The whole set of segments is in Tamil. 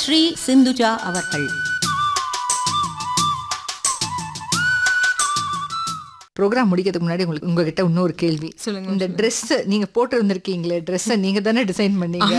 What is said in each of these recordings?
ஸ்ரீ சிந்துஜா அவர்கள் ப்ரோக்ராம் முடிக்கிறதுக்கு முன்னாடி உங்களுக்கு உங்ககிட்ட இன்னொரு கேள்வி சொல்லுங்க இந்த Dress நீங்க போட்டு வந்திருக்கீங்களே ட்ரெஸ்ஸை நீங்க தானே டிசைன் பண்ணீங்க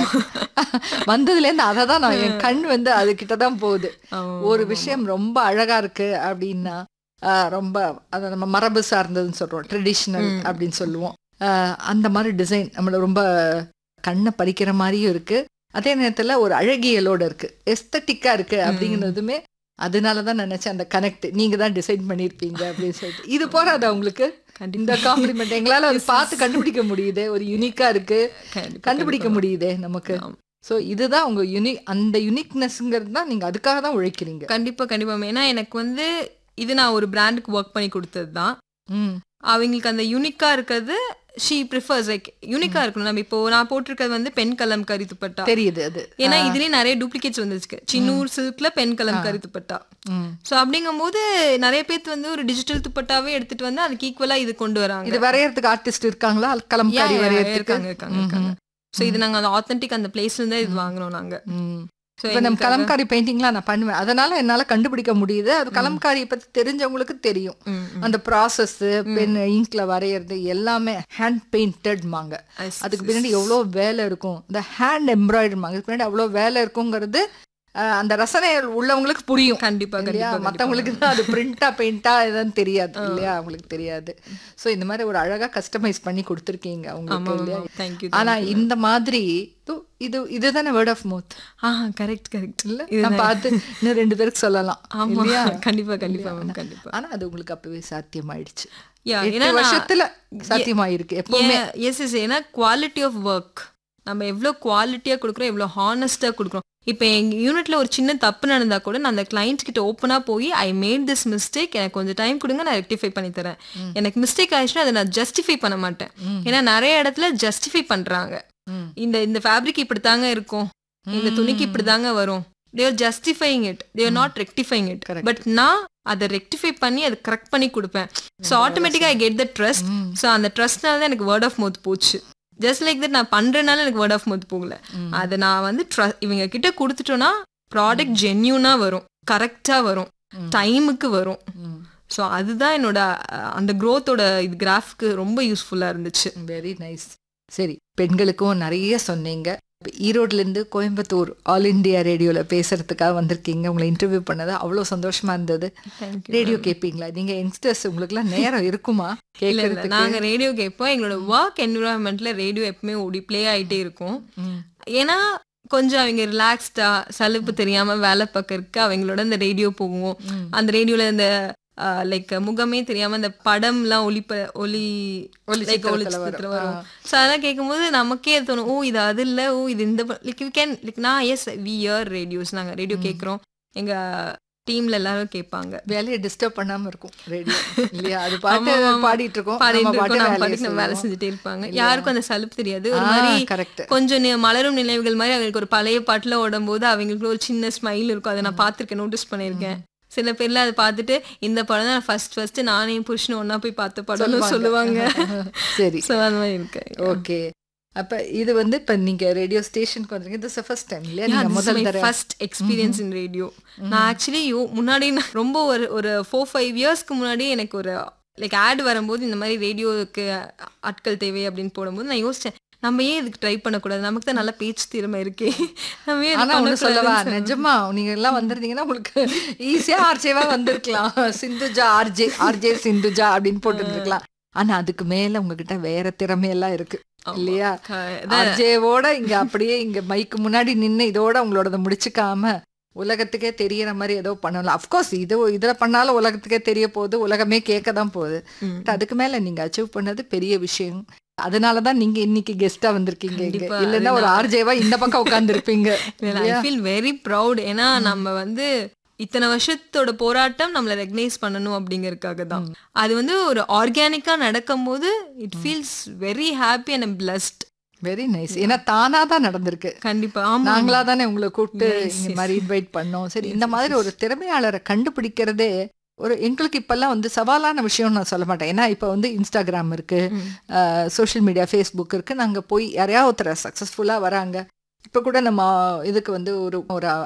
வந்ததுல இருந்து அதை தான் நான் என் கண் வந்து அது கிட்ட தான் போகுது ஒரு விஷயம் ரொம்ப அழகா இருக்கு அப்படின்னா ஆஹ், ரொம்ப அதை நம்ம மரபு சார்ந்ததுன்னு சொல்றோம் ட்ரெடிஷ்னல் அப்படின்னு சொல்லுவோம் ஆஹ், அந்த மாதிரி டிசைன் நம்மள ரொம்ப கண்ணை பறிக்கிற மாதிரியும் இருக்கு அதே நேரத்துல ஒரு அழகியலோட இருக்கு எஸ்தட்டிக்கா இருக்கு அப்படிங்கிறதுமே அதனால தான் நினைச்சேன் அந்த கனெக்ட் நீங்க தான் டிசைன் பண்ணியிருப்பீங்க அப்படின்னு சொல்லிட்டு இது போறாதா உங்களுக்கு இந்த காம்ப்ளிமெண்ட் எங்களால அது பார்த்து கண்டுபிடிக்க முடியுது ஒரு யூனிக்கா இருக்கு கண்டிப்பா, கண்டுபிடிக்க முடியுதே நமக்கு ஆமா. சோ இதுதான் உங்க யூனிக் அந்த யூனிக்னஸ்ங்கிறது தான் நீங்க அதுக்காக தான் உழைக்கிறீங்க கண்டிப்பா கண்டிப்பா ஏன்னா எனக்கு வந்து இது நான் ஒரு பிராண்டுக்கு ஒர்க் பண்ணி கொடுத்தது தான் ம் அவங்களுக்கு அந்த யூனிக்கா இருக்கிறது ஷீ ப்ரிஃபர்ஸ் லைக் யூனிக்கா இருக்கணும் நம்ம இப்போ நான் போட்டிருக்கிறது வந்து பெண் கலம் கரி துப்பட்டா தெரியுது அது ஏன்னா இதுலயே நிறைய டூப்ளிகேட்ஸ் வந்துச்சு சின்னூர் சில்க்ல பெண் கலம் கரி துப்பட்டா ம். சோ அப்படிங்கும்போது நிறைய பேர் வந்து ஒரு டிஜிட்டல் துப்பட்டாவே எடுத்துட்டு வந்து அதுக்கு ஈக்குவலா இது கொண்டு வராங்க இது வரையறதுக்கு ஆர்டிஸ்ட் இருக்காங்களா கலம்காரி Yeah, yeah, வரையறதுக்கு இருக்காங்க இருக்காங்க இருக்காங்க சோ இது நாங்க அந்த ஆத்தென்டிக் அந்த பிளேஸ்ல இருந்தா இது வாங்குறோம் நாங்க ம். So இப்ப நம்ம எங்களுக்கு கலம்காரி பெயிண்டிங்லாம் நான் பண்ணுவேன் அதனால என்னால கண்டுபிடிக்க முடியுது அது கலம்காரியை பத்தி தெரிஞ்சவங்களுக்கு தெரியும் ம், ம். அந்த ப்ராசஸ் பென் இங்க்ல வரையறது எல்லாமே ஹேண்ட் பெயிண்டட்மாங்க I see, அதுக்கு பின்னாடி எவ்வளோ வேலை இருக்கும் இந்த ஹேண்ட் எம்ப்ராய்டரிமாங்க அதுக்கு பின்னாடி அவ்வளோ வேலை இருக்குங்கிறது அஹ், அந்த ரசனை உள்ளவங்களுக்கு புரியும் கண்டிப்பா இல்லையா கண்டிப்பா மத்தவங்களுக்கு தான் அது பிரிண்டா பெயிண்டா எதுன்னு தெரியாது இல்லையா அவங்களுக்கு தெரியாது சோ இந்த மாதிரி ஒரு அழகா கஸ்டமைஸ் பண்ணி கொடுத்துருக்கீங்க ஆமா அவங்களுக்கு இல்லையா தேங்க்யூ ஆனா இந்த மாதிரி இது- இது இதுதானே வேர்ட் ஆஃப் மவுத் ஆ கரெக்ட் கரெக்ட் இல்ல நான் பார்த்து இன்னும் ரெண்டு பேருக்கு சொல்லலாம் ஆமா இல்லையா கண்டிப்பா கண்டிப்பா மேம் கண்டிப்பா ஆனா அது உங்களுக்கு அப்பவே சாத்தியமாயிடுச்சு Yeah, எட்டு ஏன்னா நான்- வருஷத்துல சாத்தியமாயிருக்கு எப்பவுமே எஸ் எஸ் ஏன்னா குவாலிட்டி ஆஃப் ஒர்க் நம்ம எவ்வளோ குவாலிட்டியாக கொடுக்குறோம் எவ்வளோ ஹானஸ்ட்டாக கொடுக்குறோம் இப்போ எங்கள் யூனிட்ல ஒரு சின்ன தப்பு நடந்தா கூட நான் அந்த கிளைண்ட் கிட்ட ஓப்பனாக போய் ஐ மேட் திஸ் மிஸ்டேக் எனக்கு கொஞ்சம் டைம் கொடுங்க நான் ரெக்டிஃபை பண்ணி தரேன் எனக்கு மிஸ்டேக் ஆயிடுச்சுன்னா அதை நான் ஜஸ்டிஃபை பண்ண மாட்டேன் ஏன்னா நிறைய இடத்துல ஜஸ்டிஃபை பண்றாங்க ம். இந்த இந்த ஃபேப்ரிக் இப்படித்தாங்க இருக்கும் இந்த துணிக்கு இப்படிதாங்க வரும் they're justifying it they're not rectifying it Correct. But நான் அதை ரெக்டிஃபை பண்ணி அதை கரெக்ட் பண்ணி கொடுப்பேன் ஸோ ஆட்டோமேட்டிக்காக I get the trust so அந்த ட்ரஸ்ட்னால தான் எனக்கு வேர்ட் ஆஃப் மவுத் போச்சு ஜஸ்ட் லைக் தட் நான் பண்றதுனால எனக்கு வேர்ட் ஆஃப் மவுத் போகல அதை நான் வந்து tru- இவங்க கிட்ட கொடுத்துட்டோன்னா ப்ராடக்ட் ஜென்யூனா வரும் கரெக்டா வரும் டைமுக்கு வரும் ம். ஸோ அதுதான் என்னோட அஹ், அந்த growth-ஓட இது கிராஃப்க்கு ரொம்ப யூஸ்ஃபுல்லா இருந்துச்சு வெரி நைஸ் சரி பெண்களுக்கும் நிறைய சொன்னீங்க இப்ப ஈரோட்ல இருந்து கோயம்புத்தூர் ஆல் இந்தியா ரேடியோல பேசுறதுக்காக வந்திருக்கீங்க உங்களை இன்டர்வியூ பண்ணது அவ்வளவு சந்தோஷமா இருந்தது Thank you, ரேடியோ கேப்பீங்களா நீங்க யங்ஸ்டர்ஸ் உங்களுக்குலாம் நேரம் இருக்குமா இல்ல இல்ல கேட்கறதுக்கு நாங்க ரேடியோ கேட்போம் எங்களோட ஒர்க் என்விரான்மெண்ட்ல ரேடியோ எப்பவுமே ஓடி ப்ளே ஆயிட்டே இருக்கும் ம். ஏன்னா கொஞ்சம் அவங்க ரிலாக்ஸ்டா சலுப்பு தெரியாம வேலை பார்க்கறதுக்கு அவங்களோட இந்த ரேடியோ போகும் அந்த ரேடியோல இந்த லைக் முகமே தெரியாம இந்த படம்லாம் ஒளிப்ப ஒளி ஒளி லைக் ஒளி சித்திரத்துல சித்திரத்துல வரும். வரும் ஸோ அதெல்லாம் கேட்கும்போது நமக்கே அது தோணும் ஓ இது அது இல்ல ஓ இது இந்த லைக் வி கேன் லைக் நான் எஸ் வி இயர் ரேடியோஸ் நாங்க ரேடியோ கேட்குறோம் எங்க டீம்ல எல்லாரும் கேட்பாங்க வேலையை டிஸ்டர்ப் பண்ணாம இருக்கும் ரேடியோ இல்லையா அது பாட்டு ஆமா, ஆமா. பாடிட்டு இருக்கோம் பாடிட்டு நம்ம இருக்கோம், நம்ம பாட்டு பாட்டுக்கு நம்ம வேலை வேலை செஞ்சுட்டே இருப்பாங்க யாருக்கும் அந்த சலுப்பு தெரியாது ஒரு ஆ, மாதிரி correct. கொஞ்சம் நி- மலரும் நினைவுகள் மாதிரி அவங்களுக்கு ஒரு பழைய பாட்டுல ஓடும்போது அவங்களுக்கு ஒரு சின்ன ஸ்மைல் இருக்கும் அதை நான் பார்த்திருக்கேன் நோட்டீஸ் பண்ணியிருக்கேன் செய்வாங்க சில பேர்ல அதை பார்த்துட்டு இந்த படம் தான் ஃபர்ஸ்ட் ஃபர்ஸ்ட் நானே புருஷனும் ஒண்ணா போய் பார்த்த படம்னு சொல்லுவாங்க சரி ஸோ அந்த மாதிரி இருக்கு ஓகே அப்ப இது வந்து இப்ப நீங்க ரேடியோ ஸ்டேஷனுக்கு வந்தீங்க இது ஃபர்ஸ்ட் டைம் இல்லையா நீங்க முதல் தடவை ஃபர்ஸ்ட் எக்ஸ்பீரியன்ஸ் இன் ரேடியோ நான் ஆக்சுவலி முன்னாடி நான் ரொம்ப ஒரு ஒரு ஃபோர் ஃபைவ் இயர்ஸ்க்கு முன்னாடி எனக்கு ஒரு லைக் ஆட் வரும்போது இந்த மாதிரி ரேடியோவுக்கு ஆட்கள் தேவை அப்படின்னு போடும்போது நான் யோசிச்சேன் நம்ம ஏன் இதுக்கு ட்ரை பண்ணக்கூடாது நமக்கு தான் நல்ல பேச்சு திறமை இருக்கே நம்ம ஏன் இது ஆனா ஒண்ணு சொல்லவா பண்ணக்கூடாதுன்னு நிஜமா நீங்க எல்லாம் வந்திருந்தீங்கன்னா உங்களுக்கு ஈஸியா ஆர்ஜேவா வந்திருக்கலாம் சிந்துஜா ஆர்ஜே ஆர்ஜே சிந்துஜா அப்படின்னு போட்டு ஆனா அதுக்கு மேல உங்ககிட்ட வேற திறமையெல்லாம் இருக்கு ஆமா. இல்லையா க- ஆர்ஜேவோட இங்க அப்படியே இங்க மைக்கு முன்னாடி நின்னு இதோட உங்களோட முடிச்சுக்காம உலகத்துக்கே தெரியற மாதிரி ஏதோ பண்ணலாம் அஃப்கோர்ஸ் இது இதுல பண்ணாலும் உலகத்துக்கே தெரிய போகுது உலகமே கேட்க தான் போகுது ம். But அதுக்கு மேல நீங்க அச்சீவ் பண்ணது பெரிய விஷயம் அதனாலதான் நீங்க இன்னைக்கு கெஸ்டா வந்திருக்கீங்க இங்க. கண்டிப்பா. இல்லைன்னா ஒரு ஆர்ஜேவா இந்த பக்கம் உட்கார்ந்துருப்பீங்க ஐ ஃபீல் வெரி ப்ரௌட் ஏன்னா நம்ம வந்து இத்தனை வருஷத்தோட போராட்டம் நம்மளை ரெகனைஸ் பண்ணணும் அப்படிங்கறதுக்காக தான் அது வந்து ஒரு ஆர்கானிக்கா நடக்கும்போது it feels very happy and blessed very nice ஏன்னா தானா தான் நடந்திருக்கு கண்டிப்பா ஆமா நாங்களா தானே உங்களை கூப்பிட்டு Yes, இந்த yes. மாதிரி இன்வைட் பண்ணோம் சரி இந்த மாதிரி ஒரு திறமையாளரை கண்டுபிடிக்கிறதே ஒரு எங்களுக்கு இப்பெல்லாம் வந்து சவாலான விஷயம் நான் சொல்ல மாட்டேன் ஏன்னா இப்போ வந்து இன்ஸ்டாகிராம் இருக்கு சோஷியல் மீடியா ஃபேஸ்புக் இருக்கு நாங்க போய் யாரையா ஒருத்தர் சக்சஸ்ஃபுல்லா வராங்க இப்போ கூட நம்ம இதுக்கு வந்து ஒரு ஒரு